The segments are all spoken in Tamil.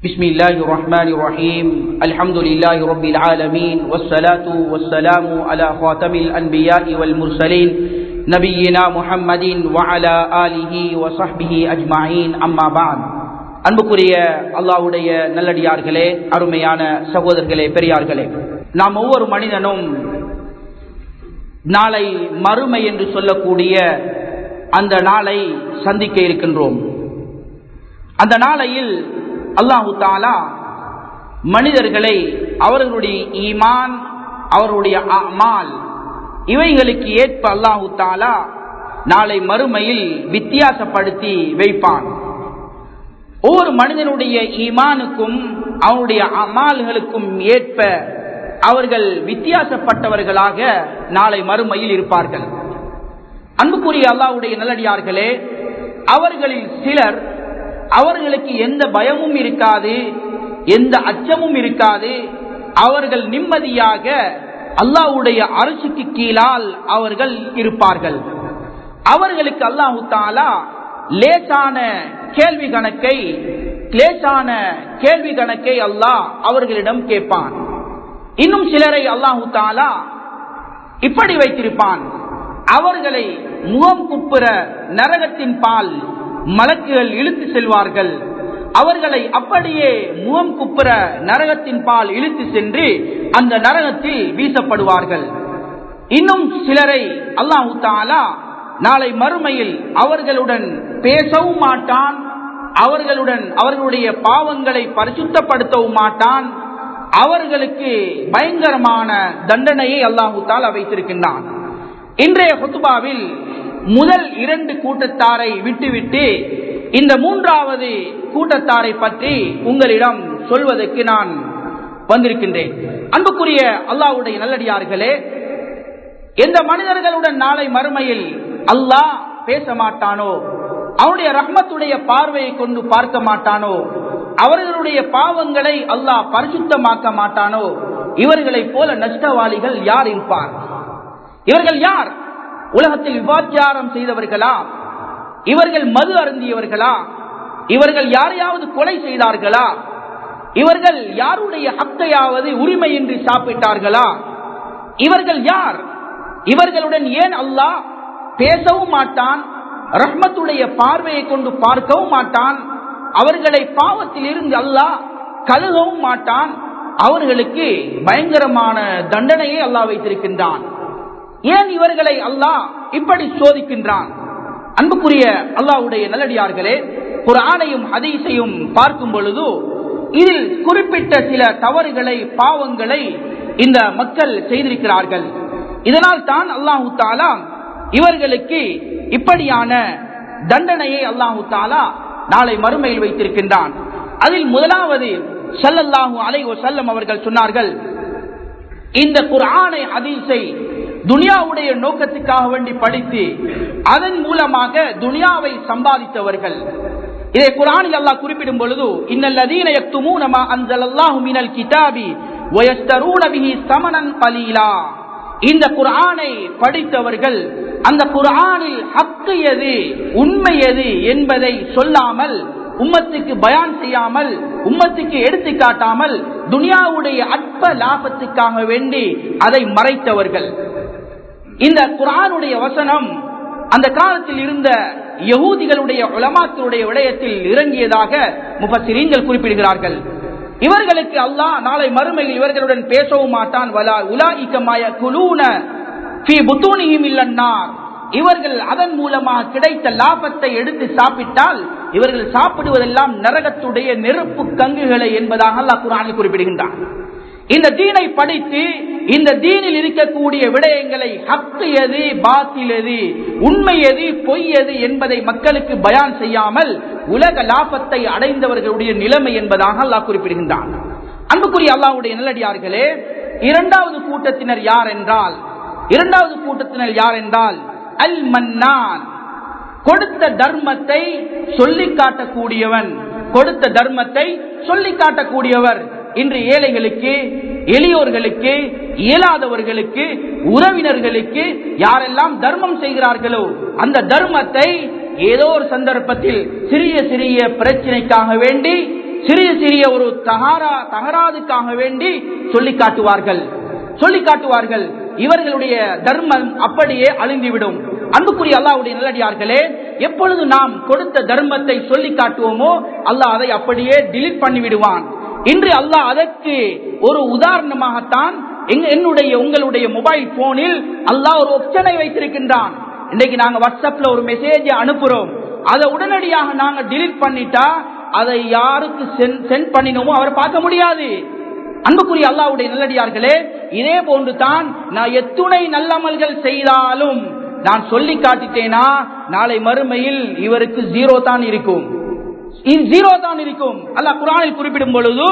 بسم الله الرحمن الرحيم الحمد لله رب العالمين والصلاة والسلام على خاتم الأنبياء والمرسلين نبينا محمد وعلى آله وصحبه أجمعين أما بعد அன்புக்குரிய அல்லாவுடைய நல்லடியார்களே அருமையான சகோதரர்களே பெரியார்களே நாம் ஒவ்வொரு மனிதனும் நாளை மறுமை என்று சொல்லக்கூடிய அந்த நாளை சந்திக்க இருக்கின்றோம் அந்த நாளையில் அல்லாஹு தாலா மனிதர்களை அவர்களுடைய ஈமான் அவருடைய அமால் இவைகளுக்கு ஏற்ப அல்லாஹு தாலா நாளை மறுமையில் வித்தியாசப்படுத்தி வைப்பான் ஒவ்வொரு மனிதனுடைய ஈமானுக்கும் அவனுடைய அமால்களுக்கும் ஏற்ப அவர்கள் வித்தியாசப்பட்டவர்களாக நாளை மறுமையில் இருப்பார்கள் அன்புக்குரிய அல்லாவுடைய நல்லடியார்களே அவர்களில் சிலர் அவர்களுக்கு எந்த பயமும் இருக்காது எந்த அச்சமும் இருக்காது அவர்கள் நிம்மதியாக அல்லாவுடைய அரசுக்கு கீழால் அவர்கள் இருப்பார்கள் அவர்களுக்கு அல்லாஹு தாலா லேசான கேள்வி கணக்கை லேசான கேள்வி கணக்கை அல்லாஹ் அவர்களிடம் கேட்பான் இன்னும் சிலரை அல்லாஹு தாலா இப்படி வைத்திருப்பான் அவர்களை முகம் குப்புற நரகத்தின் பால் மலக்குகள் இழுத்து செல்வார்கள் அவர்களை அப்படியே முகம் குப்புற நரகத்தின் பால் இழுத்து சென்று அந்த நரகத்தில் வீசப்படுவார்கள் இன்னும் சிலரை அல்லாஹு தாலா நாளை மறுமையில் அவர்களுடன் பேசவும் மாட்டான் அவர்களுடன் அவர்களுடைய பாவங்களை பரிசுத்தப்படுத்தவும் மாட்டான் அவர்களுக்கு பயங்கரமான தண்டனையை அல்லாஹு தாலா வைத்திருக்கின்றான் இன்றைய ஹுத்துபாவில் முதல் இரண்டு கூட்டத்தாரை விட்டுவிட்டு இந்த மூன்றாவது கூட்டத்தாரை பற்றி உங்களிடம் சொல்வதற்கு நான் வந்திருக்கின்றேன் அன்புக்குரிய அல்லாவுடைய நல்லடியார்களே எந்த மனிதர்களுடன் நாளை மறுமையில் அல்லாஹ் பேச மாட்டானோ அவனுடைய ரஹ்மத்துடைய பார்வையை கொண்டு பார்க்க மாட்டானோ அவர்களுடைய பாவங்களை அல்லாஹ் பரிசுத்தமாக்க மாட்டானோ இவர்களைப் போல நஷ்டவாளிகள் யார் இருப்பார் இவர்கள் யார் உலகத்தில் விபாச்சாரம் செய்தவர்களா இவர்கள் மது அருந்தியவர்களா இவர்கள் யாரையாவது கொலை செய்தார்களா இவர்கள் யாருடைய ஹக்கையாவது உரிமையின்றி சாப்பிட்டார்களா இவர்கள் யார் இவர்களுடன் ஏன் அல்லாஹ் பேசவும் மாட்டான் ரஹ்மத்துடைய பார்வையை கொண்டு பார்க்கவும் மாட்டான் அவர்களை பாவத்தில் இருந்து அல்லாஹ் கழுகவும் மாட்டான் அவர்களுக்கு பயங்கரமான தண்டனையை அல்லாஹ் வைத்திருக்கின்றான் ஏன் இவர்களை அல்லாஹ் இப்படி சோதிக்கின்றான் அன்புக்குரிய அல்லாவுடைய நல்லடியார்களே ஒரு ஆணையும் ஹதீஸையும் பார்க்கும் பொழுது இதில் குறிப்பிட்ட சில தவறுகளை பாவங்களை இந்த மக்கள் செய்திருக்கிறார்கள் இதனால் தான் அல்லாஹு தாலா இவர்களுக்கு இப்படியான தண்டனையை அல்லாஹு தாலா நாளை மறுமையில் வைத்திருக்கின்றான் அதில் முதலாவது சல்லல்லாஹு அலை செல்லம் அவர்கள் சொன்னார்கள் இந்த குரானை ஹதீஸை துனியாவுடைய நோக்கத்துக்காக வேண்டி படித்து அதன் மூலமாக துனியாவை சம்பாதித்தவர்கள் இதை குரானில் அல்லாஹ் குறிப்பிடும் பொழுது இன்னல்லதீன யக்துமூனமா அன்ஸலல்லாஹு மினல் கிதாபி வயஸ்தரூன பிஹி சமனன் கலீலா இந்த குரானை படித்தவர்கள் அந்த குரானில் ஹக்கு எது உண்மை எது என்பதை சொல்லாமல் உம்மத்துக்கு பயான் செய்யாமல் உம்மத்துக்கு எடுத்து காட்டாமல் துனியாவுடைய அற்ப லாபத்துக்காக வேண்டி அதை மறைத்தவர்கள் இந்த குரானுடைய வசனம் அந்த காலத்தில் இருந்த யகூதிகளுடைய உலமாக்களுடைய விடயத்தில் இறங்கியதாக முப்பசிரீன்கள் குறிப்பிடுகிறார்கள் இவர்களுக்கு அல்லாஹ் நாளை மறுமையில் இவர்களுடன் பேசவும் மாட்டான் வலா உலாஇக்கமாய குலூன இல்லன்னார் இவர்கள் அதன் மூலமாக கிடைத்த லாபத்தை எடுத்து சாப்பிட்டால் இவர்கள் சாப்பிடுவதெல்லாம் நரகத்துடைய நெருப்பு கங்குகளை என்பதாக அல்லாஹ் குரானில் குறிப்பிடுகின்றான் இந்த தீனை படித்து இந்த தீனில் இருக்கக்கூடிய விடயங்களை ஹக்கு எது பாத்தில் எது உண்மை எது பொய் எது என்பதை மக்களுக்கு பயான் செய்யாமல் உலக லாபத்தை அடைந்தவர்களுடைய நிலைமை என்பதாக அல்லாஹ் குறிப்பிடுகின்றான் அன்புக்குரிய அல்லாவுடைய நல்லடியார்களே இரண்டாவது கூட்டத்தினர் யார் என்றால் இரண்டாவது கூட்டத்தினர் யார் என்றால் அல் மன்னான் கொடுத்த தர்மத்தை சொல்லி காட்டக்கூடியவன் கொடுத்த தர்மத்தை சொல்லி காட்டக்கூடியவர் இன்று ஏழைகளுக்கு எளியோர்களுக்கு இயலாதவர்களுக்கு உறவினர்களுக்கு யாரெல்லாம் தர்மம் செய்கிறார்களோ அந்த தர்மத்தை ஏதோ ஒரு சந்தர்ப்பத்தில் சிறிய சிறிய பிரச்சனைக்காக வேண்டி சிறிய சிறிய ஒரு தகாரா தகராதுக்காக வேண்டி சொல்லி காட்டுவார்கள் சொல்லி காட்டுவார்கள் இவர்களுடைய தர்மம் அப்படியே அழிந்துவிடும் அன்புக்குரிய அல்லாவுடைய நல்லடியார்களே எப்பொழுது நாம் கொடுத்த தர்மத்தை சொல்லி காட்டுவோமோ அல்லாஹ் அதை அப்படியே டிலீட் பண்ணிவிடுவான் இன்று அல்லாஹ் அதற்கு ஒரு உதாரணமாகத்தான் என்னுடைய உங்களுடைய மொபைல் போனில் அல்லாஹ் ஒரு ஒப்ஷனை வைத்திருக்கின்றான் இன்னைக்கு நாங்க வாட்ஸ்அப்ல ஒரு மெசேஜ் அனுப்புறோம் அதை உடனடியாக நாங்க டிலீட் பண்ணிட்டா அதை யாருக்கு சென்ட் பண்ணினோமோ அவரை பார்க்க முடியாது அன்புக்குரிய அல்லாவுடைய நல்லடியார்களே இதே போன்று தான் நான் எத்துணை நல்லமல்கள் செய்தாலும் நான் சொல்லி காட்டிட்டேனா நாளை மறுமையில் இவருக்கு ஜீரோ தான் இருக்கும் ஜீரோ தான் இருக்கும் அல்லாஹ் குரானில் குறிப்பிடும் பொழுது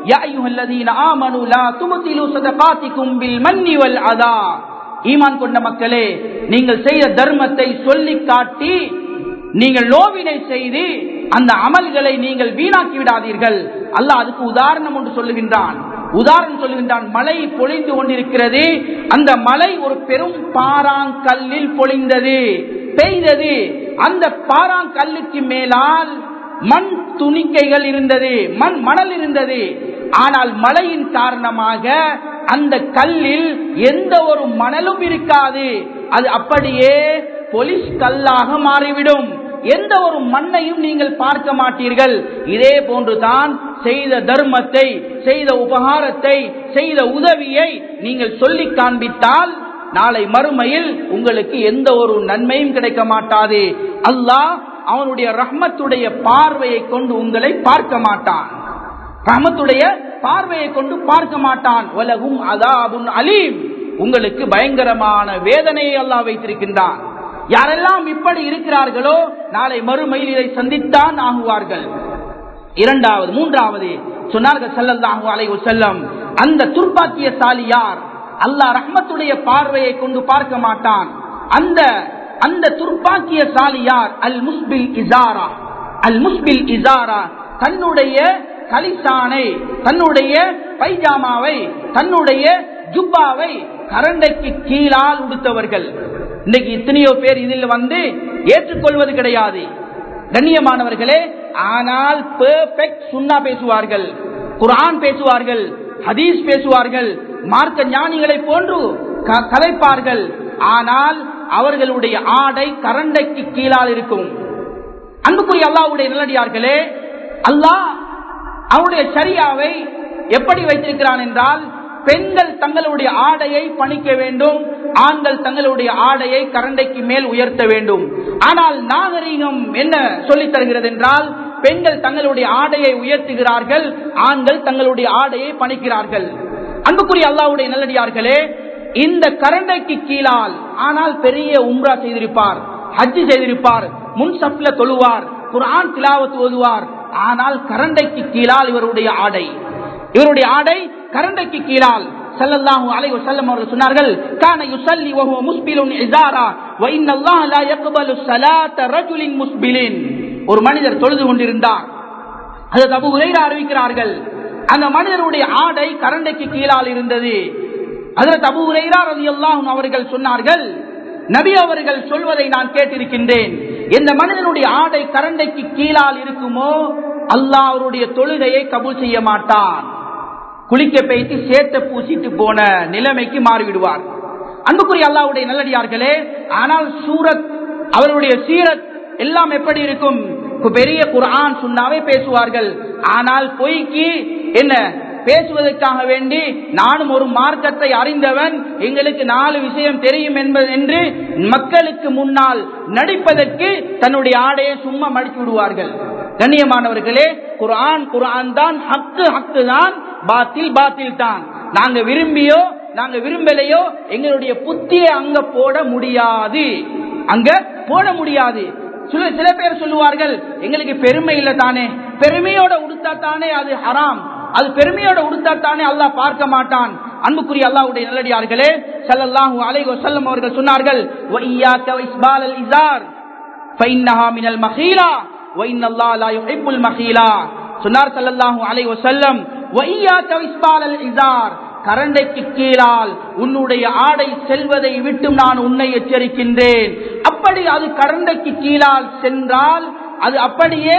ஈமான் கொண்ட மக்களே நீங்கள் செய்த தர்மத்தை சொல்லி காட்டி நீங்கள் நோவினை செய்து அந்த அமல்களை நீங்கள் வீணாக்கி விடாதீர்கள் அல்லாஹ் அதுக்கு உதாரணம் ஒன்று சொல்லுகின்றான் உதாரணம் சொல்லுகின்றான் மழை பொழிந்து கொண்டிருக்கிறது அந்த மழை ஒரு பெரும் பாறாங்கல்லில் பொழிந்தது பெய்தது அந்த பாறாங்கல்லுக்கு மேலால் மண் துணிக்கைகள் இருந்தது மண் மணல் இருந்தது ஆனால் மழையின் காரணமாக அந்த கல்லில் எந்த ஒரு மணலும் இருக்காது அது அப்படியே பொலிஸ் கல்லாக மாறிவிடும் எந்த ஒரு மண்ணையும் நீங்கள் பார்க்க மாட்டீர்கள் இதே போன்றுதான் செய்த தர்மத்தை செய்த உபகாரத்தை செய்த உதவியை நீங்கள் சொல்லி காண்பித்தால் நாளை மறுமையில் உங்களுக்கு எந்த ஒரு நன்மையும் கிடைக்க மாட்டாது அல்லாஹ் அவனுடைய ரஹ்மத்துடைய பார்வையை கொண்டு உங்களை பார்க்க மாட்டான் ரஹ்மத்துடைய பார்வையை கொண்டு பார்க்க மாட்டான் உலகும் அதாபுன் அலீம் உங்களுக்கு பயங்கரமான வேதனையை அல்லாஹ் வைத்திருக்கின்றான் யாரெல்லாம் இப்படி இருக்கிறார்களோ நாளை மறுமையில் இதை சந்தித்தான் ஆகுவார்கள் இரண்டாவது மூன்றாவது சொன்னார்கள் செல்லல்லாஹு அலைஹி செல்லம் அந்த துர்ப்பாக்கியசாலி யார் அல்லாஹ் ரஹ்மத்துடைய பார்வையை கொண்டு பார்க்க மாட்டான் அந்த அந்த துர்ப்பாக்கியசாலி யார் அல் முஸ்பில் இசாரா அல் முஸ்பில் இசாரா தன்னுடைய கலிசானை தன்னுடைய பைஜாமாவை தன்னுடைய ஜுப்பாவை கரண்டைக்கு கீழால் உடுத்தவர்கள் இன்னைக்கு இத்தனையோ பேர் இதில் வந்து ஏற்றுக்கொள்வது கிடையாது கண்ணியமானவர்களே ஆனால் பெர்ஃபெக்ட் சுண்ணா பேசுவார்கள் குரான் பேசுவார்கள் ஹதீஸ் பேசுவார்கள் மார்க்க ஞானிகளை போன்று கலைப்பார்கள் ஆனால் அவர்களுடைய ஆடை கரண்டைக்கு கீழால் இருக்கும் அன்புக்குரிய அல்லாவுடைய நல்லடியார்களே அல்லாஹ் அவருடைய சரியாவை எப்படி வைத்திருக்கிறான் என்றால் பெண்கள் தங்களுடைய ஆடையை பணிக்க வேண்டும் ஆண்கள் தங்களுடைய ஆடையை கரண்டைக்கு மேல் உயர்த்த வேண்டும் ஆனால் நாகரீகம் என்ன சொல்லித் தருகிறது என்றால் பெண்கள் தங்களுடைய ஆடையை உயர்த்துகிறார்கள் ஆண்கள் தங்களுடைய ஆடையை பணிக்கிறார்கள் அன்புக்குரிய அல்லாவுடைய நல்லடியார்களே இந்த கரண்டைக்கு கீழால் ஆனால் பெரிய உம்ரா செய்திருப்பார் ஹஜ்ஜு செய்திருப்பார் முன் சப்ல தொழுவார் குரான் திலாவத்து ஓதுவார் ஆனால் கரண்டைக்கு கீழால் இவருடைய ஆடை இவருடைய ஆடை கரண்டைக்கு கீழால் சல்லல்லாஹு அலைஹி வஸல்லம் அவர்கள் சொன்னார்கள் கான யுஸல்லி வஹுவ முஸ்பிலுன் இஸாரா வ இன்னல்லாஹ லா யக்பலு ஸலாத்த ரஜுலின் முஸ்பிலின் ஒரு மனிதர் தொழுது கொண்டிருந்தார் அது அபு ஹுரைரா அறிவிக்கிறார்கள் அந்த மனிதருடைய ஆடை கரண்டைக்கு கீழால் இருந்தது அதில் அபு ஹுரைரா ரலியல்லாஹு அவர்கள் சொன்னார்கள் நபி அவர்கள் சொல்வதை நான் கேட்டிருக்கின்றேன் எந்த மனிதனுடைய ஆடை கரண்டைக்கு கீழால் இருக்குமோ அல்லாஹ் அவருடைய தொழுகையை கபூல் செய்ய மாட்டான் குளிக்க பெய்த்து சேத்த பூசிட்டு போன நிலைமைக்கு மாறிவிடுவார் அன்புக்குரிய அல்லாவுடைய நல்லடியார்களே ஆனால் சூரத் அவருடைய சீரத் எல்லாம் எப்படி இருக்கும் பெரிய குரான் சுண்ணாவே பேசுவார்கள் ஆனால் பொய்க்கு என்ன பேசுவதற்காக வேண்டி நானும் ஒரு மார்க்கத்தை அறிந்தவன் எங்களுக்கு நாலு விஷயம் தெரியும் என்பது என்று மக்களுக்கு முன்னால் நடிப்பதற்கு தன்னுடைய ஆடையை சும்மா மடித்து விடுவார்கள் கண்ணியமானவர்களே குரான் குரான் தான் ஹக்கு ஹக்கு தான் பாத்தில் பாத்தில் தான் நாங்க விரும்பியோ நாங்க விரும்பலையோ எங்களுடைய புத்தியை அங்க போட முடியாது அங்க போட முடியாது சில சில பேர் சொல்லுவார்கள் எங்களுக்கு பெருமை இல்லை தானே பெருமையோட உடுத்தா தானே அது ஹராம் அது பெருமையோட உடுத்தா தானே அல்லாஹ் பார்க்க மாட்டான் அன்புக்குரிய அல்லாஹ்வுடைய நல்லடியார்களே ஸல்லல்லாஹு அலைஹி வஸல்லம் அவர்கள் சொன்னார்கள் வஇய்யாக வஇஸ்பாலல் இஸார் ஃபைன்னஹா மினல் மஹீலா வஇன்னல்லாஹ லா யுஹிப்புல் மஹீலா சொன்னார் ஸல்லல்லாஹு அலைஹி வஸல்லம் வஇய்யாக வஇஸ்பாலல் இஸார் கரண்டைக்கு கீழால் உன்னுடைய ஆடை செல்வதை விட்டு நான் உன்னை எச்சரிக்கின்றேன் அப்படி அது கரண்டைக்கு கீழால் சென்றால் அது அப்படியே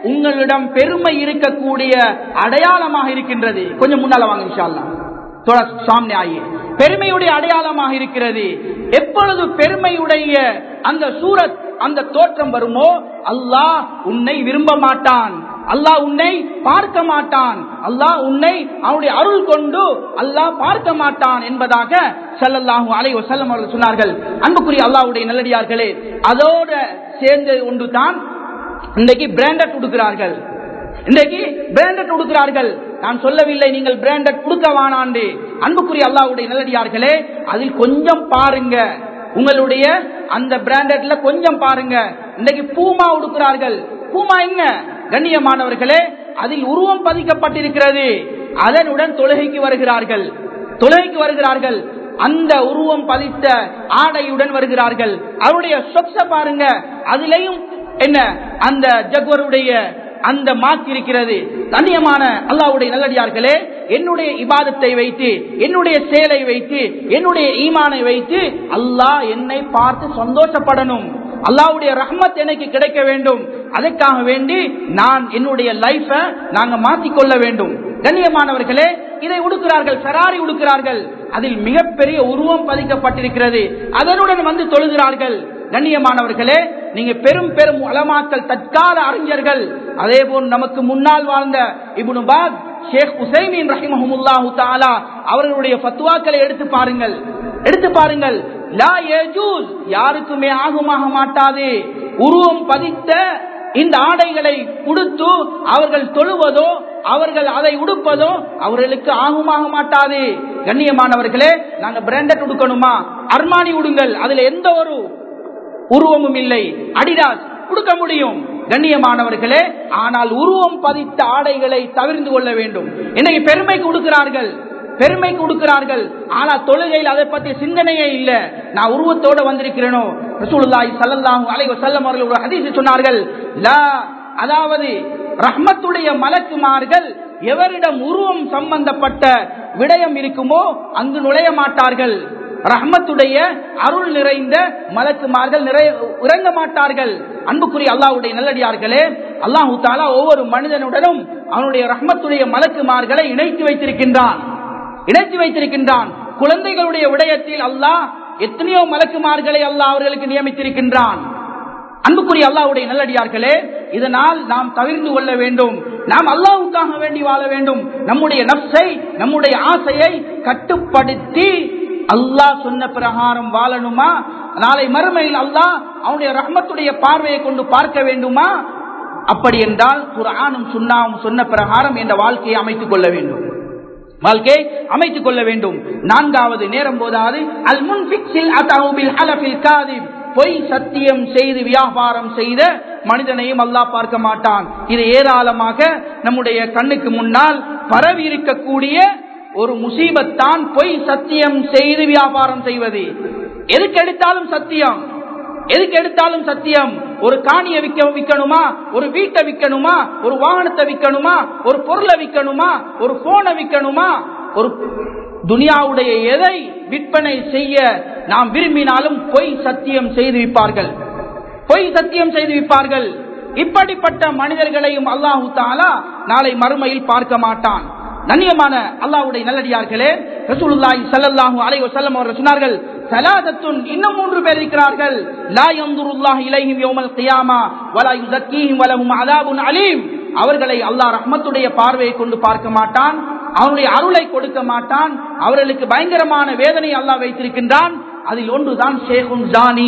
உங்களிடம் பெருமை இருக்கக்கூடிய அடையாளமாக இருக்கின்றது கொஞ்சம் முன்னால வாங்க இன்ஷா அல்லாஹ். தோழா சாமி ஆயி பெருமையுடைய அடையாளமாக இருக்கிறது எப்பொழுது பெருமையுடைய அந்த சூரத் அந்த தோற்றம் வருமோ அல்லாஹ் உன்னை விரும்ப மாட்டான் அல்லாஹ் உன்னை பார்க்க மாட்டான் அல்லாஹ் உன்னை அவனுடைய அருள் கொண்டு அல்லாஹ் பார்க்க மாட்டான் என்பதாக ஸல்லல்லாஹு அலைஹி வஸல்லம் அவர்கள் சொன்னார்கள் அன்புக்குரிய அல்லாஹ்வுடைய நல்லடியார்களே அதோட சேர்ந்து ஒன்று தான் இன்றைக்கு பிராண்டட் கொடுக்கிறார்கள் இன்றைக்கு பிராண்டட் கொடுக்கிறார்கள் நான் சொல்லவில்லை நீங்கள் பிராண்டட் கொடுக்க வானாண்டு அன்புக்குரிய அல்லாஹ்வுடைய நல்லடியார்களே அதில் கொஞ்சம் பாருங்க உங்களுடைய அந்த பிராண்டட்ல கொஞ்சம் பாருங்க இன்னைக்கு பூமா உடுக்கிறார்கள் பூமா என்ன கண்ணியமானவர்களே அதில் உருவம் பதிக்கப்பட்டிருக்கிறது அதனுடன் தொழுகைக்கு வருகிறார்கள் தொழுகைக்கு வருகிறார்கள் அந்த உருவம் பதித்த ஆடையுடன் வருகிறார்கள் அவருடைய சொக்ஸ பாருங்க அதிலையும் என்ன அந்த ஜக்வருடைய அந்த மார்க் இருக்கிறது தனியமான அல்லாவுடைய நல்லடியார்களே என்னுடைய இபாதத்தை வைத்து என்னுடைய செயலை வைத்து என்னுடைய ஈமானை வைத்து அல்லாஹ் என்னை பார்த்து சந்தோஷப்படணும் அல்லாவுடைய ரஹ்மத் எனக்கு கிடைக்க வேண்டும் அதற்காக வேண்டி நான் என்னுடைய லைஃப நாங்க மாற்றிக்கொள்ள வேண்டும் கண்ணியமானவர்களே இதை உடுக்கிறார்கள் ஃபெராரி உடுக்கிறார்கள் அதில் மிகப்பெரிய உருவம் பதிக்கப்பட்டிருக்கிறது அதனுடன் வந்து தொழுகிறார்கள் கண்ணியமானவர்களே நீங்க பெரும் பெரும் உலமாக்கல் தற்கால அறிஞர்கள் அதே போல் நமக்கு முன்னால் வாழ்ந்த இப்னு பாத் ஷேக் உசைமின் ரஹிமஹமுல்லாஹு தாலா அவர்களுடைய ஃபத்வாக்களை எடுத்து பாருங்கள் எடுத்து பாருங்கள் லா யஜூஸ் யாருக்குமே ஆகுமாக மாட்டாது உருவம் பதித்த இந்த ஆடைகளை உடுத்து அவர்கள் தொழுவதோ அவர்கள் அதை உடுப்பதோ அவர்களுக்கு ஆகுமாக மாட்டாது கண்ணியமானவர்களே நாங்க பிராண்டட் உடுக்கணுமா அர்மானி உடுங்கள் அதுல எந்த ஒரு உருவமும் இல்லை அடிடாஸ் கொடுக்க முடியும் கண்ணியமானவர்களே ஆனால் உருவம் பதித்த ஆடைகளை தவிர்த்து கொள்ள வேண்டும் இன்னைக்கு பெருமைக்கு கொடுக்கிறார்கள் பெருமைக்கு கொடுக்கிறார்கள் ஆனா தொழுகையில் அதை பற்றி சிந்தனையே இல்ல நான் உருவத்தோட வந்திருக்கிறேனோ ரசூலுல்லாஹி ஸல்லல்லாஹு அலைஹி வஸல்லம் அவர்கள் ஒரு ஹதீஸ் சொன்னார்கள் லா அதாவது ரஹ்மத்துடைய மலக்குமார்கள் எவரிடம் உருவம் சம்பந்தப்பட்ட விடயம் இருக்குமோ அங்கு நுழைய மாட்டார்கள் ரஹ்மத்துடைய அருள் நிறைந்த மலக்குமார்கள் நிறைய இறங்க மாட்டார்கள் அன்புக்குரிய அல்லாஹ்வுடைய நல்லடியார்களே அல்லாஹு தாலா ஒவ்வொரு மனிதனுடனும் அவனுடைய ரஹ்மத்துடைய மலக்குமார்களை இணைத்து வைத்திருக்கின்றான் இணைத்து வைத்திருக்கின்றான் குழந்தைகளுடைய விடயத்தில் அல்லாஹ் எத்தனையோ மலக்குமார்களை அல்லாஹ் அவர்களுக்கு நியமித்திருக்கின்றான் அன்புக்குரிய அல்லாஹ்வுடைய நல்லடியார்களே இதனால் நாம் தவிர்த்து கொள்ள வேண்டும் நாம் அல்லாஹ்வுக்காக வேண்டி வாழ வேண்டும் நம்முடைய நப்சை நம்முடைய ஆசையை கட்டுப்படுத்தி அல்லாஹ் சொன்ன பிரகாரம் வாழணுமா நாளை மறுமையில் அல்லாஹ் அவனுடைய ரஹ்மத்துடைய பார்வையை கொண்டு பார்க்க வேண்டுமா அப்படி என்றால் குர்ஆனும் சுன்னாவும் சொன்ன பிரகாரம் என்ற வாழ்க்கையை அமைத்துக் கொள்ள வேண்டும் வாழ்க்கையை அமைத்துக் கொள்ள வேண்டும் நான்காவது நேரம் போதாது அல் முன்பிக்ஸில் அத்தஹுபில் ஹலஃபில் காதிப் பொய் சத்தியம் செய்து வியாபாரம் செய்த மனிதனையும் அல்லாஹ் பார்க்க மாட்டான் இது ஏராளமாக நம்முடைய கண்ணுக்கு முன்னால் பரவி இருக்கக்கூடிய ஒரு முசீபத்தான் பொய் சத்தியம் செய்து வியாபாரம் செய்வது எதுக்கு எடுத்தாலும் சத்தியம் எதுக்கு எடுத்தாலும் சத்தியம் ஒரு காணியை விற்க விற்கணுமா ஒரு வீட்டை விற்கணுமா ஒரு வாகனத்தை விற்கணுமா ஒரு பொருளை விற்கணுமா ஒரு போனை விற்கணுமா ஒரு துனியாவுடைய எதை விற்பனை செய்ய நாம் விரும்பினாலும் பொய் சத்தியம் செய்து விற்பார்கள் பொய் சத்தியம் செய்து விற்பார்கள் இப்படிப்பட்ட மனிதர்களையும் அல்லாஹு தாலா நாளை மறுமையில் பார்க்க மாட்டான் கண்ணியமான அல்லாஹ்வுடைய நல்லடியார்களே ரசூலுல்லாஹி ஸல்லல்லாஹு அலைஹி வஸல்லம் அவர்கள் சொன்னார்கள் சலாதத்துன் இன்னும் மூன்று பேர் இருக்கிறார்கள் லா யன்துருல்லாஹு இலைஹிம் யௌமல் கியாமா வலா யுஸக்கீஹிம் வலஹும் அஸாபுன் அலீம் அவர்களை அல்லாஹ் ரஹ்மத்துடைய பார்வையை கொண்டு பார்க்க மாட்டான் அவனுடைய அருளை கொடுக்க மாட்டான் அவர்களுக்கு பயங்கரமான வேதனை அல்லாஹ் வைத்திருக்கின்றான் அதில் ஒன்றுதான் ஷேகுன் ஜானி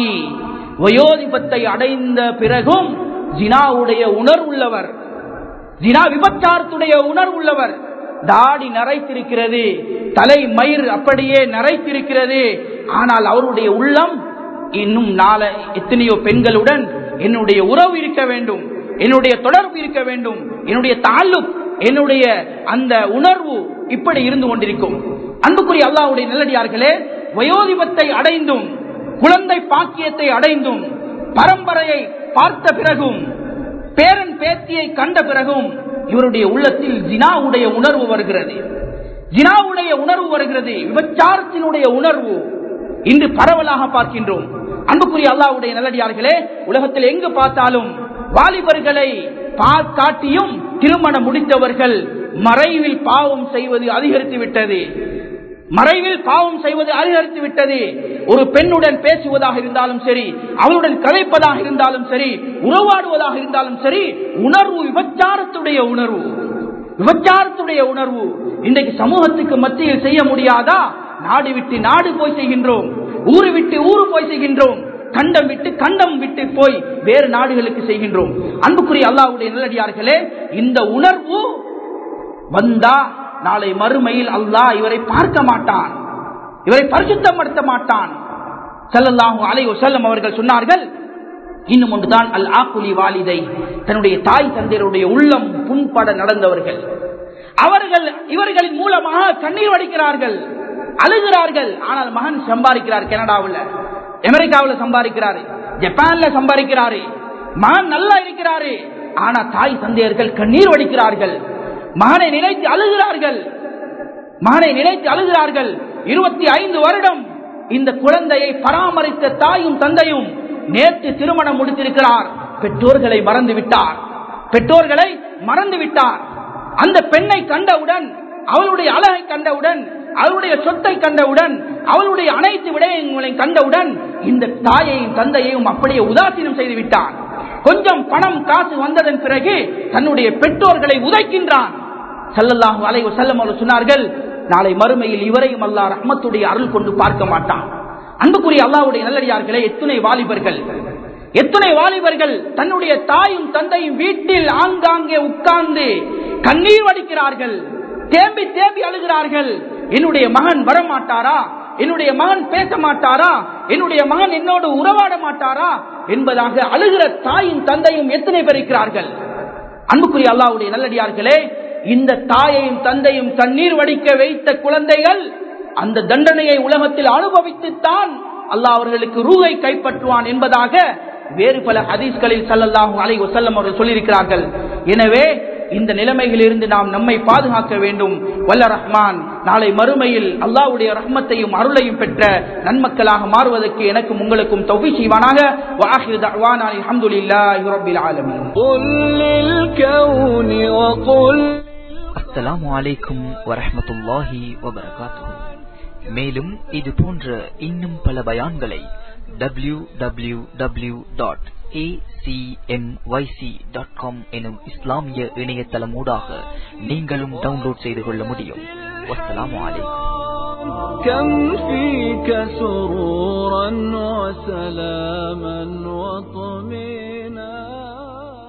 வயோதிபத்தை அடைந்த பிறகும் ஜினாவுடைய உணர்வுள்ளவர் ஜினா விபச்சாரத்துடைய உணர்வுள்ளவர் தாடி நரைத்திருக்கிறது தலை மயிர் அப்படியே நரைத்திருக்கிறது ஆனால் அவருடைய உள்ளம் இன்னும் நாள எத்தனையோ பெண்களுடன் என்னுடைய உறவு இருக்க வேண்டும் என்னுடைய தொடர்பு இருக்க வேண்டும் என்னுடைய தாழ்வு என்னுடைய அந்த உணர்வு இப்படி இருந்து கொண்டிருக்கும் அன்புக்குரிய அல்லாவுடைய நல்லடியார்களே வயோதிபத்தை அடைந்தும் குழந்தை பாக்கியத்தை அடைந்தும் பரம்பரையை பார்த்த பிறகும் பேரன் பேத்தியை கண்ட பிறகும் இவருடைய உள்ளத்தில் ஜினாவுடைய உணர்வு வருகிறது ஜினாவுடைய உணர்வு வருகிறது விபச்சாரத்தினுடைய உணர்வு இன்று பரவலாக பார்க்கின்றோம் அன்புக்குரிய அல்லாவுடைய நல்லடியார்களே உலகத்தில் எங்கு பார்த்தாலும் வாலிபர்களை பால் காட்டியும் திருமணம் முடித்தவர்கள் மறைவில் பாவம் செய்வது அதிகரித்து விட்டது மறைவில் பாவம் செய்வது அதிகரித்து விட்டது ஒரு பெண்ணுடன் பேசுவதாக இருந்தாலும் சரி அவளுடன் கதைப்பதாக இருந்தாலும் சரி உறவாடுவதாக இருந்தாலும் சரி உணர்வு விபச்சாரத்துடைய உணர்வு விபச்சாரத்துடைய உணர்வு இன்றைக்கு சமூகத்துக்கு மத்தியில் செய்ய முடியாதா நாடு விட்டு நாடு போய் செய்கின்றோம் ஊரு விட்டு ஊரு போய் செய்கின்றோம் கண்டம் விட்டு கண்டம் விட்டு போய் வேறு நாடுகளுக்கு செய்கின்றோம் அன்புக்குரிய அல்லாவுடைய நல்லடியார்களே இந்த உணர்வு வந்தா நாளை மறுமையில் அல்லாஹ் இவரை பார்க்க மாட்டான் இவரை பரிசுத்தப்படுத்த மாட்டான் செல்லல்லாஹு அலை செல்லம் அவர்கள் சொன்னார்கள் இன்னும் ஒன்றுதான் அல் ஆக்குலி வாலிதை தன்னுடைய தாய் தந்தையருடைய உள்ளம் புண்பட நடந்தவர்கள் அவர்கள் இவர்களின் மூலமாக கண்ணீர் வடிக்கிறார்கள் அழுகிறார்கள் ஆனால் மகன் சம்பாதிக்கிறார் கனடாவில் அமெரிக்காவில் சம்பாதிக்கிறாரு ஜப்பான்ல சம்பாதிக்கிறாரு மகன் நல்லா இருக்கிறாரு ஆனா தாய் தந்தையர்கள் கண்ணீர் வடிக்கிறார்கள் மகனை நினைத்து அழுகிறார்கள் மகனை நினைத்து அழுகிறார்கள் இருபத்தி ஐந்து வருடம் இந்த குழந்தையை பராமரித்த தாயும் தந்தையும் நேற்று திருமணம் முடித்திருக்கிறார் பெற்றோர்களை மறந்து விட்டார் பெற்றோர்களை மறந்து விட்டார் அந்த பெண்ணை கண்டவுடன் அவளுடைய அழகை கண்டவுடன் அவளுடைய சொத்தை கண்டவுடன் அவளுடைய அனைத்து விடயங்களை கண்டவுடன் இந்த தாயையும் தந்தையையும் அப்படியே உதாசீனம் செய்து விட்டான் கொஞ்சம் பணம் காசு வந்ததன் பிறகு தன்னுடைய பெற்றோர்களை உதைக்கின்றான் சல்லல்லாஹு அலைஹி வஸல்லம் அவர்கள் சொன்னார்கள் நாளை மறுமையில் இவரையும் அல்லாஹ் ரஹ்மத்துடைய அருள் கொண்டு பார்க்க மாட்டான் அன்புக்குரிய அல்லாஹ்வுடைய நல்லடியார்களே எத்தனை வாலிபர்கள் எத்தனை வாலிபர்கள் தன்னுடைய தாயும் தந்தையும் வீட்டில் ஆங்காங்கே உட்கார்ந்து கண்ணீர் வடிக்கிறார்கள் தேம்பி தேம்பி அழுகிறார்கள் என்னுடைய மகன் வரமாட்டாரா என்னுடைய மகன் பேச மாட்டாரா என்னுடைய மகன் என்னோடு உறவாட மாட்டாரா என்பதாக அழுகிற தாயும் தந்தையும் எத்தனை பேர் இருக்கிறார்கள் அன்புக்குரிய அல்லாவுடைய நல்லடியார்களே இந்த தாயையும் தந்தையும் கண்ணீர் வடிக்க வைத்த குழந்தைகள் அந்த தண்டனையை உலகத்தில் அனுபவித்துத்தான் அல்லாஹ் அவர்களுக்கு ரூகை கைப்பற்றுவான் என்பதாக வேறு பல ஹதீஸ்களில் சல்லல்லாஹு அலைஹி வஸல்லம் அவர்கள் சொல்லியிருக்கிறார்கள் எனவே இந்த நிலைமையில் இருந்து நாம் நம்மை பாதுகாக்க வேண்டும் வல்ல ரஹ்மான் நாளை மறுமையில் அல்லாஹ்வுடைய ரஹ்மத்தையும் அருளையும் பெற்ற நன்மக்களாக மாறுவதற்கு எனக்கும் உங்களுக்கும் தௌஃபீ செய்வானாக வாஹிர் தஅவானா அல்ஹம்துலில்லாஹி ரப்பில் ஆலமீன் قل للكون وقل அஸ்ஸலாமு அலைக்கும் வரஹ்மத்துல்லாஹி வபரகாத்துஹு மேலும் இது போன்ற இன்னும் பல பயான்களை W W W dot dot com எனும் இஸ்லாமிய இணையதளமூடாக நீங்களும் டவுன்லோட் செய்து கொள்ள முடியும் வஸ்ஸலாமு அலைக்கும் كم فيك سرورا وسلاما وطمئنا